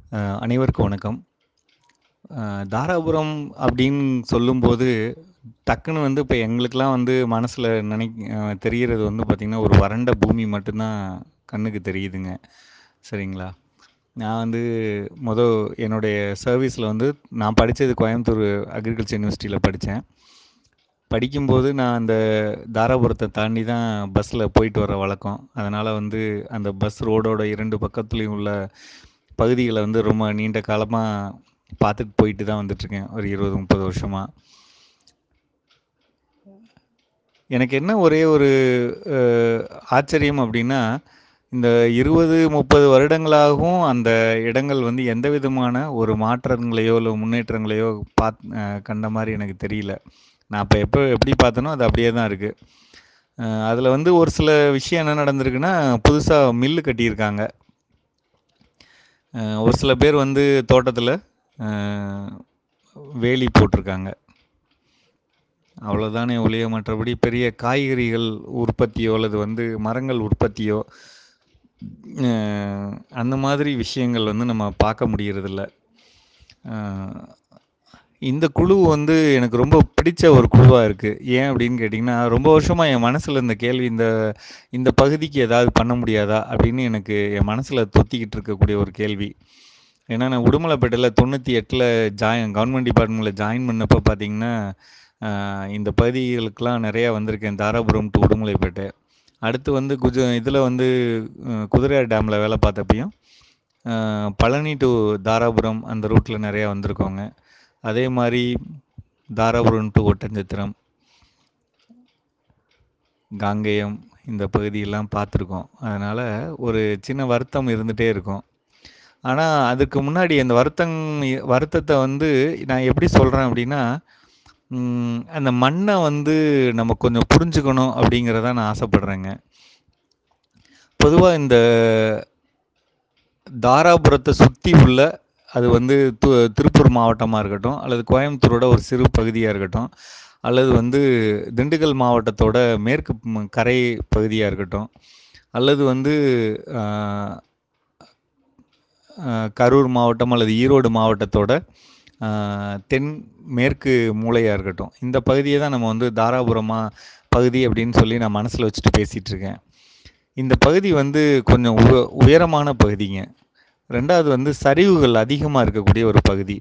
அ அனைவருக்கும் வணக்கம். அ தாராபுரம் அப்படின்னு சொல்லும்போது, டக்குனு வந்து இப்ப எங்களுக்கெல்லாம் வந்து மனசுல நினைக் அ தெரியிறது வந்து பார்த்தீங்கன்னா, ஒரு வறண்ட பூமி மட்டும் தான் கண்ணுக்கு தெரியுதுங்க. சரிங்களா? நான் வந்து மொத என்னுடைய சர்வீஸ்ல வந்து நான் படிச்சது கோயம்புத்தூர் அக்ரிகல்ச்சர் யூனிவர்சிட்டியில படிச்சேன். படிக்கும்போது நான் அந்த தாராபுரத்த தாண்டி தான் பஸ்ல போயிட்டு வர வழக்கம். அதனால வந்து அந்த பஸ் ரோடோட 2 பக்கத்துலயும் உள்ள பகுதிகள வந்து ரொம்ப நீண்ட காலமா பார்த்துட்டு போயிட்டு தான் வந்துட்டுருக்கேன். ஒரு 20, 30 வருஷமா. எனக்கு என்ன ஒரே ஒரு அ ஆச்சரியம் அப்படின்னா, இந்த 20, 30 வருடங்களாகவும் அந்த இடங்கள் வந்து எந்த விதமான ஒரு மாற்றங்களையோ, இல்ல முன்னேற்றங்களையோ பாத் அ கண்ட மாரி எனக்கு தெரியல. நான் அப்ப எப்ப எப்படி பார்த்தேனோ, அது அப்படியே தான் இருக்கு. அ அதுல வந்து ஒரு சில விஷயம் என்ன நடந்திருக்குன்னா, புதுசா மில்லு கட்டியிருக்காங்க. அ ஒரு சில பேர் வந்து தோட்டத்துல அ வேலி போட்டிருக்காங்க. அவ்வளோதானே ஒழிய மற்றபடி பெரிய காய்கறிகள் உற்பத்தியோ, அல்லது வந்து மரங்கள் உற்பத்தியோ, அ அந்த மாதிரி விஷயங்கள் வந்து நம்ம பார்க்க முடியறதில்ல. அ இந்த குழு வந்து எனக்கு ரொம்ப பிடிச்ச ஒரு குழுவா இருக்கு. ஏன் அப்படின்னு கேட்டீங்கன்னா, ரொம்ப வருஷமா என் மனசுல இந்த கேள்வி இந்த இந்த பகுதிக்கு ஏதாவது பண்ண முடியாதா? அப்படின்னு எனக்கு என் மனசுல தொத்திக்கிட்டு இருக்கக்கூடிய ஒரு கேள்வி. ஏன்னா நான் உடுமலைப்பேட்டையில 98ல ஜாயின் கவர்மெண்ட் டிபார்ட்மெண்ட்ல ஜாயின் பண்ணப்ப பார்த்தீங்கன்னா, அ இந்த பகுதிகளுக்கெல்லாம் நெறையா வந்திருக்கேன். தாராபுரம் டூ உடுமலைப்பேட்டை. அடுத்து வந்து குஜ இதுல வந்து அ குதிரையார் டேம்ல வேலை பார்த்தப்பயும், அ பழனி டூ தாராபுரம் அந்த ரூட்ல நெறையா வந்திருக்கோங்க. அதே மாரி தாராபுரம் டூ ஒட்டன்சத்திரம். காங்கேயம் இந்த பகுதியெல்லாம் பார்த்துருக்கோம். அதனால ஒரு சின்ன வருத்தம் இருந்துட்டே இருக்கும். ஆனா, அதுக்கு முன்னாடி அந்த வருத்தங் வருத்தத்த வந்து நான் எப்படி சொல்றேன் அப்படின்னா, ம் அந்த மண்ண வந்து நம்ம கொஞ்சம் புரிஞ்சுக்கணும் அப்படிங்கிறத நான் ஆசைப்படுறேங்க. பொதுவா இந்த தாராபுரத்த சுத்தி உள்ள அது வந்து து திருப்பூர் மாவட்டமா இருக்கட்டும், அல்லது கோயம்புத்தூரோட ஒரு சிறு பகுதியா இருக்கட்டும், அல்லது வந்து திண்டுக்கல் மாவட்டத்தோட மேற்கு ம் கரை பகுதியா இருக்கட்டும், அல்லது வந்து அ அ கரூர் மாவட்டம் அல்லது ஈரோடு மாவட்டத்தோட அ தென் மேற்கு மூலையா இருக்கட்டும். இந்த பகுதிய தான் நம்ம வந்து தாராபுரமா பகுதி அப்படின்னு சொல்லி நான் மனசுல வச்சுட்டு பேசிட்டு இருக்கேன். இந்த பகுதி வந்து கொஞ்சம் உ உயரமான பகுதிங்க. 2வது வந்து சரிவுகள் அதிகமா இருக்கக்கூடிய ஒரு பகுதி.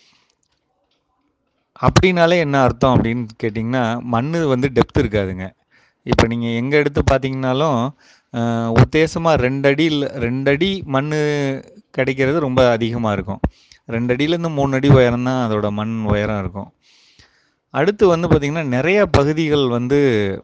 அப்படின்னாலே என்ன அர்த்தம் அப்படின்னு கேட்டீங்கன்னா, மண்ணு வந்து டெப்த் இருக்காதுங்க. இப்ப நீங்க எங்க எடுத்து பார்த்தீங்கன்னாலும், அ உத்தேசமா 2 அடி இல்ல 2 அடி மண்ணு கிடைக்கிறது ரொம்ப அதிகமா இருக்கும். 2 அடியிலேருந்து 3 அடி உயரம் தான் அதோட மண் உயரம் இருக்கும். அடுத்து வந்து பார்த்தீங்கன்னா, நெறைய பகுதிகள் வந்து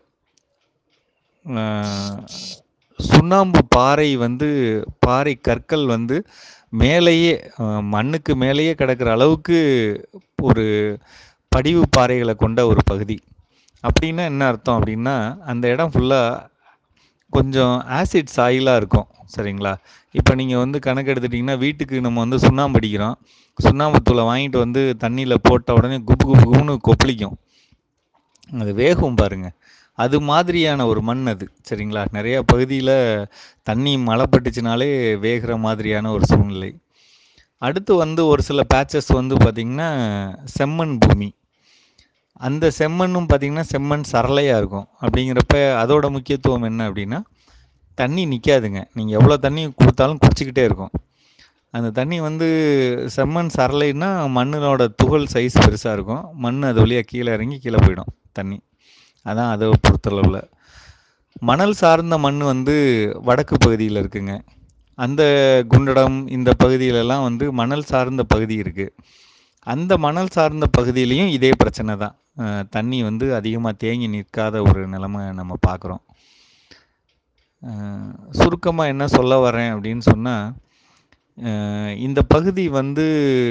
அ சுண்ணாம்பு பாறை வந்து பாறை கற்கள் வந்து மேலேயே அ மண்ணுக்கு மேலேயே கிடக்கிற அளவுக்கு ஒரு படிவு பாறைகள கொண்ட ஒரு பகுதி. அப்படின்னா என்ன அர்த்தம் அப்படின்னா, அந்த இடம் ஃபுல்லா கொஞ்சம் ஆசிட் சாயிலா இருக்கும். சரிங்களா? இப்ப நீங்க வந்து கணக்கு எடுத்துட்டீங்கன்னா, வீட்டுக்கு நம்ம வந்து சுண்ணாம்பு அடிக்கிறோம். சுண்ணாம்பு தூள வாங்கிட்டு வந்து தண்ணீல போட்ட உடனே குபு குபு குபுன்னு கொப்பளிக்கும். அது வேகும் பாருங்க. அது மாதிரியான ஒரு மண் அது. சரிங்களா? நெறைய பகுதியில தண்ணி மழை பட்டுச்சுனாலே வேகுற மாதிரியான ஒரு சூழ்நிலை. அடுத்து வந்து ஒரு சில பேட்சஸ் வந்து பார்த்தீங்கன்னா, செம்மண் பூமி. அந்த செம்மண்ணும் பார்த்தீங்கன்னா, செம்மண் சரளையா இருக்கும். அப்படிங்கிறப்ப அதோட முக்கியத்துவம் என்ன அப்படின்னா, தண்ணி நிக்காதுங்க. நீங்க எவ்வளோ தண்ணி குடுத்தாலும் குடிச்சுக்கிட்டே இருக்கும். அந்த தண்ணி வந்து செம்மண் சரளைன்னா, மண்ணோட துகள் சைஸ் பெருசா இருக்கும். மண் அது வழியா கீழ இறங்கி கீழ போயிடும் தண்ணி. அதான் அத பொறுத்தளவுல. மணல் சார்ந்த மண் வந்து வடக்கு பகுதியில இருக்குங்க. அந்த குண்டடம் இந்த பகுதியிலலாம் வந்து மணல் சார்ந்த பகுதி இருக்கு. அந்த மணல் சார்ந்த பகுதியிலயும் இதே பிரச்சனை தான். அ தண்ணி வந்து அதிகமா தேங்கி நிற்காத ஒரு நிலைமை நம்ம பார்க்குறோம். அ சுருக்கமா என்ன சொல்ல வரேன் அப்படின்னு சொன்னா, அ இந்த பகுதி வந்து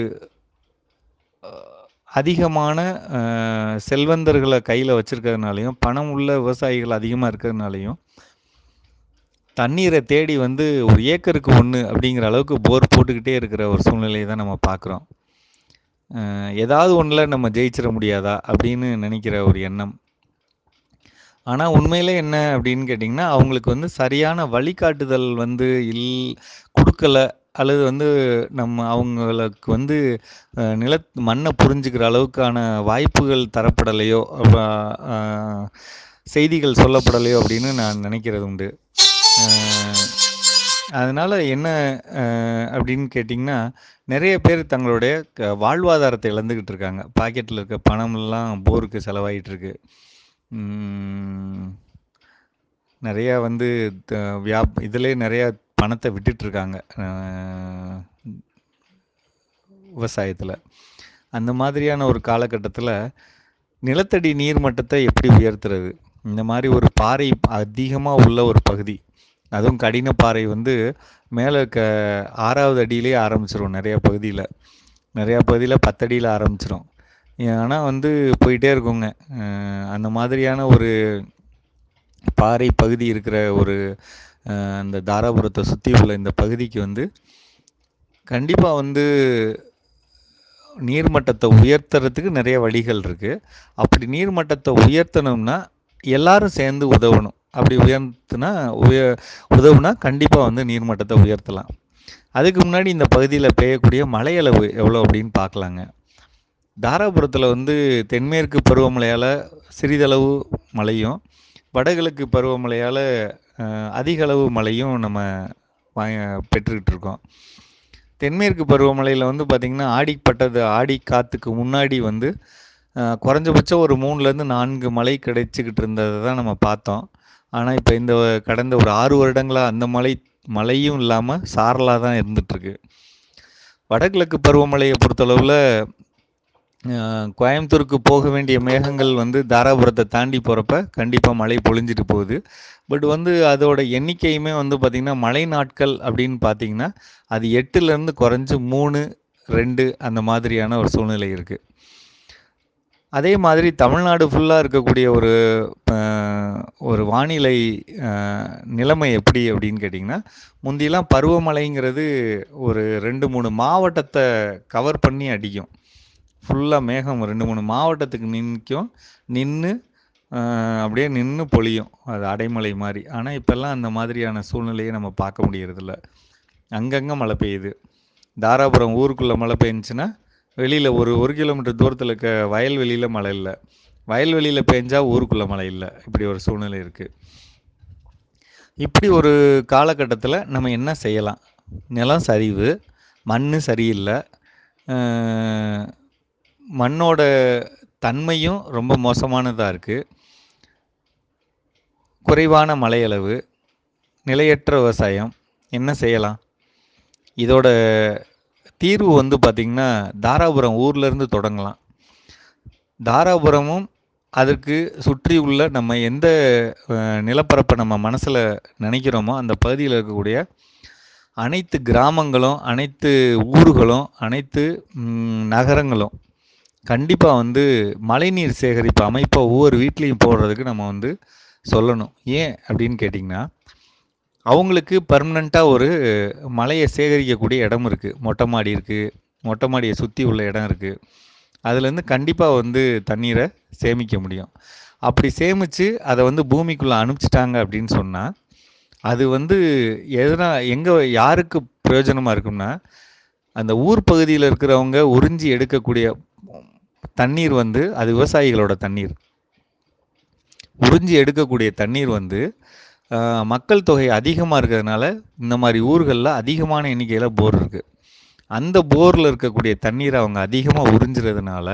அ அதிகமான அ செல்வந்தர்கள கையில வச்சிருக்கிறதுனாலயும், பணம் உள்ள விவசாயிகள் அதிகமா இருக்கிறதுனாலயும், தண்ணீர தேடி வந்து ஒரு ஏக்கருக்கு 1 அப்படிங்கிற அளவுக்கு போர் போட்டுக்கிட்டே இருக்கிற ஒரு சூழ்நிலைய தான் நம்ம பார்க்குறோம். அ ஏதாவது ஒண்ணுல நம்ம ஜெயிச்சிட முடியாதா? அப்படின்னு நினைக்கிற ஒரு எண்ணம். ஆனா உண்மையிலே என்ன அப்படின்னு கேட்டீங்கன்னா, அவங்களுக்கு வந்து சரியான வழிகாட்டுதல் வந்து இல் குடுக்கல அல்லது வந்து நம்ம அவங்களுக்கு வந்து அஹ், நில மண்ணை புரிஞ்சுக்கிற அளவுக்கான வாய்ப்புகள் தரப்படலையோ அப்ப, அஹ், செய்திகள் சொல்லப்படலையோ அப்படின்னு நான் நினைக்கிறது உண்டு அஹ், அதனால என்ன அஹ், அப்படின்னு கேட்டிங்கன்னா நிறைய பேர் தங்களுடைய க- வாழ்வாதாரத்தை இழந்துக்கிட்டு இருக்காங்க பாக்கெட்டில் இருக்க பணமெல்லாம் போருக்கு செலவாயிட்டு இருக்கு உம், நிறையா வந்து த- வியாப் இதிலே நிறைய பணத்தை விட்டுட்டு இருக்காங்க அஹ், விவசாயத்தில் அந்த மாதிரியான ஒரு காலகட்டத்தில் நிலத்தடி நீர் மட்டத்தை எப்படி உயர்த்துறது இந்த மாதிரி ஒரு பாறை அதிகமாக உள்ள ஒரு பகுதி அதுவும் கடின பாறை வந்து மேலே இருக்க ஆறாவது அடியிலே ஆரம்பிச்சிரும் நிறைய பகுதியில் நிறையா பகுதியில் பத்தடியில் ஆரம்பிச்சிரும் ஆனால் வந்து போயிட்டே இருக்குங்க அஹ் அந்த மாதிரியான ஒரு பாறை பகுதி இருக்கிற ஒரு அஹ், அந்த தாராபுரத்தை சுற்றி உள்ள இந்த பகுதிக்கு வந்து கண்டிப்பாக வந்து நீர்மட்டத்தை உயர்த்துறதுக்கு நிறைய வழிகள் இருக்குது அப்படி நீர்மட்டத்தை உயர்த்தணும்னா எல்லாரும் சேர்ந்து உதவணும் அப்படி உயர்த்துனா உய உதவுனா கண்டிப்பாக வந்து நீர்மட்டத்தை உயர்த்தலாம் அதுக்கு முன்னாடி இந்த பகுதியில் பெய்யக்கூடிய மழையளவு எவ்வளோ அப்படின்னு பார்க்கலாங்க தாராபுரத்தில் வந்து தென்மேற்கு பருவமழையால் சிறிதளவு மழையும் வடகிழக்கு பருவமழையால் அதிக அளவு மழையும் நம்ம வா- பெற்றுக்கிட்டு இருக்கோம் தென்மேற்கு பருவமழையில் வந்து பார்த்திங்கன்னா ஆடிப்பட்டது ஆடி காற்றுக்கு முன்னாடி வந்து அஹ், குறைஞ்சபட்சம் ஒரு மூணுலேருந்து நான்கு மழை கிடைச்சிக்கிட்டு இருந்ததை தான் நம்ம பார்த்தோம் ஆனால் இப்போ இந்த கடந்த ஒரு ஆறு வருடங்களாக அந்த மழை மழையும் இல்லாமல் சாரலாக தான் இருந்துகிட்ருக்கு வடகிழக்கு பருவமழையை பொறுத்தளவில் அஹ், கோயம்புத்தூருக்கு போக வேண்டிய மேகங்கள் வந்து தாராபுரத்தை தாண்டி போகிறப்ப கண்டிப்பாக மழை பொழிஞ்சிட்டு போகுது பட் வந்து அதோட எண்ணிக்கையுமே வந்து பார்த்திங்கன்னா மழை நாட்கள் அப்படின்னு பார்த்தீங்கன்னா அது எட்டுலேருந்து குறைஞ்சு மூணு ரெண்டு அந்த மாதிரியான ஒரு சூழ்நிலை இருக்குது அதே மாதிரி தமிழ்நாடு ஃபுல்லாக இருக்கக்கூடிய ஒரு அஹ், ஒரு வானிலை அஹ், நிலைமை எப்படி அப்படின்னு கேட்டிங்கன்னா முந்தியெல்லாம் பருவமழைங்கிறது ஒரு ரெண்டு மூணு மாவட்டத்தை கவர் பண்ணி அடிக்கும் ஃபுல்லாக மேகம் ரெண்டு மூணு மாவட்டத்துக்கு நிற்கும் நின்று அப்படியே நின்று பொழியும் அது அடைமழை மாதிரி ஆனால் இப்போல்லாம் அந்த மாதிரியான சூழ்நிலையை நம்ம பார்க்க முடியறதில்ல அங்கங்கே மழை பெய்யுது தாராபுரம் ஊருக்குள்ளே மழை பெஞ்சுன்னா வெளியில் ஒரு ஒரு கிலோமீட்டர் தூரத்தில் இருக்க வயல்வெளியில் மழை இல்லை வயல்வெளியில் பெஞ்சா ஊருக்குள்ளே மழை இல்லை இப்படி ஒரு சூழ்நிலை இருக்குது இப்படி ஒரு காலகட்டத்தில் நம்ம என்ன செய்யலாம் நிலம் சரிவு மண் சரியில்லை அஹ், மண்ணோட தன்மையும் ரொம்ப மோசமானதாக இருக்குது குறைவான மழையளவு நிலையற்ற விவசாயம் என்ன செய்யலாம் இதோட தீர்வு வந்து பார்த்திங்கன்னா தாராபுரம் ஊர்லேருந்து தொடங்கலாம் தாராபுரமும் அதற்கு சுற்றி உள்ள நம்ம எந்த அஹ், நிலப்பரப்பை நம்ம மனசில் நினைக்கிறோமோ அந்த பகுதியில் இருக்கக்கூடிய அனைத்து கிராமங்களும் அனைத்து ஊர்களும் அனைத்து ம், நகரங்களும் கண்டிப்பாக வந்து மழைநீர் சேகரிப்பு அமைப்பை ஒவ்வொரு வீட்லேயும் போடுறதுக்கு நம்ம வந்து சொல்லணும் ஏன் அப்படின்னு கேட்டிங்கன்னா அவங்களுக்கு பர்மனெண்ட்டாக ஒரு மழையை சேகரிக்கக்கூடிய இடம் இருக்குது மொட்டை மாடி இருக்குது மொட்டை மாடியை சுற்றி உள்ள இடம் இருக்குது அதுலேருந்து கண்டிப்பாக வந்து தண்ணீரை சேமிக்க முடியும் அப்படி சேமித்து அதை வந்து பூமிக்குள்ளே அனுப்பிச்சிட்டாங்க அப்படின்னு சொன்னால் அது வந்து எதனா எங்கே யாருக்கு பிரயோஜனமாக இருக்கும்னா அந்த ஊர் பகுதியில் இருக்கிறவங்க உறிஞ்சி எடுக்கக்கூடிய தண்ணீர் வந்து அது விவசாயிகளோட தண்ணீர் உறிஞ்சி எடுக்கக்கூடிய தண்ணீர் வந்து ஆஹ், மக்கள் தொகை அதிகமாக இருக்கிறதுனால இந்த மாதிரி ஊர்களில் அதிகமான எண்ணிக்கையில் போர் இருக்குது அந்த போரில் இருக்கக்கூடிய தண்ணீரை அவங்க அதிகமாக உறிஞ்சுறதுனால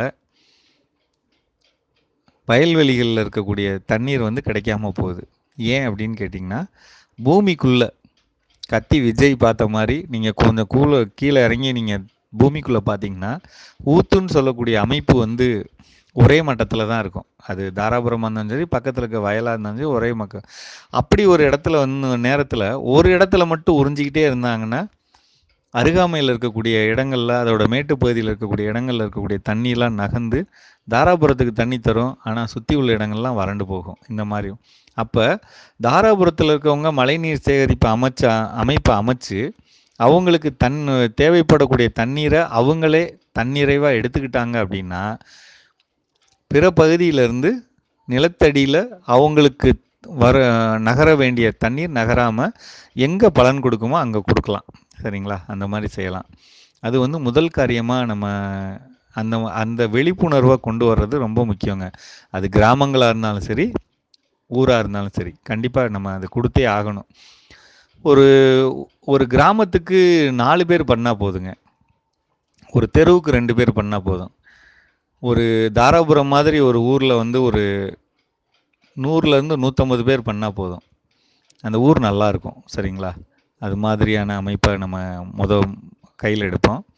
வயல்வெளிகளில் இருக்கக்கூடிய தண்ணீர் வந்து கிடைக்காம போகுது ஏன் அப்படின்னு கேட்டிங்கன்னா பூமிக்குள்ளே கத்தி விஜய் பார்த்த மாதிரி நீங்கள் கொஞ்சம் கூல கீழே இறங்கி நீங்கள் பூமிக்குள்ளே பார்த்தீங்கன்னா ஊத்துன்னு சொல்லக்கூடிய அமைப்பு வந்து ஒரே மட்டத்தில் தான் இருக்கும் அது தாராபுரமாக இருந்தாலும் சரி பக்கத்தில் இருக்க வயலாக இருந்தாலும் சரி ஒரே மக்க அப்படி ஒரு இடத்துல வந்து நேரத்தில் ஒரு இடத்துல மட்டும் உறிஞ்சிக்கிட்டே இருந்தாங்கன்னா அருகாமையில் இருக்கக்கூடிய இடங்கள்ல அதோட மேட்டு பகுதியில் இருக்கக்கூடிய இடங்கள்ல இருக்கக்கூடிய தண்ணியெலாம் நகர்ந்து தாராபுரத்துக்கு தண்ணி தரும் ஆனால் சுற்றி உள்ள இடங்கள்லாம் வறண்டு போகும் இந்த மாதிரி அப்போ தாராபுரத்தில் இருக்கவங்க மழைநீர் சேகரிப்பு அமைச்ச அமைப்பை அமைச்சு அவங்களுக்கு தன் தேவைப்படக்கூடிய தண்ணீரை அவங்களே தன்னிறைவாக எடுத்துக்கிட்டாங்க அப்படின்னா பிற பகுதியிலிருந்து நிலத்தடியில் அவங்களுக்கு வர நகர வேண்டிய தண்ணீர் நகராமல் எங்கே பலன் கொடுக்குமோ அங்கே கொடுக்கலாம் சரிங்களா அந்த மாதிரி செய்யலாம் அது வந்து முதல் காரியமாக நம்ம அந்த அந்த விழிப்புணர்வை கொண்டு வர்றது ரொம்ப முக்கியங்க அது கிராமங்களாக இருந்தாலும் சரி ஊராக இருந்தாலும் சரி கண்டிப்பாக நம்ம அதை கொடுத்தே ஆகணும் ஒரு ஒரு கிராமத்துக்கு நாலு பேர் பண்ணால் போதுங்க ஒரு தெருவுக்கு ரெண்டு பேர் பண்ணால் போதும் ஒரு தாராபுரம் மாதிரி ஒரு ஊரில் வந்து ஒரு நூறுலேருந்து நூற்றம்பது பேர் பண்ணால் போதும் அந்த ஊர் நல்லா இருக்கும் சரிங்களா அது மாதிரியான அமைப்பை நம்ம முத கையில் எடுப்போம்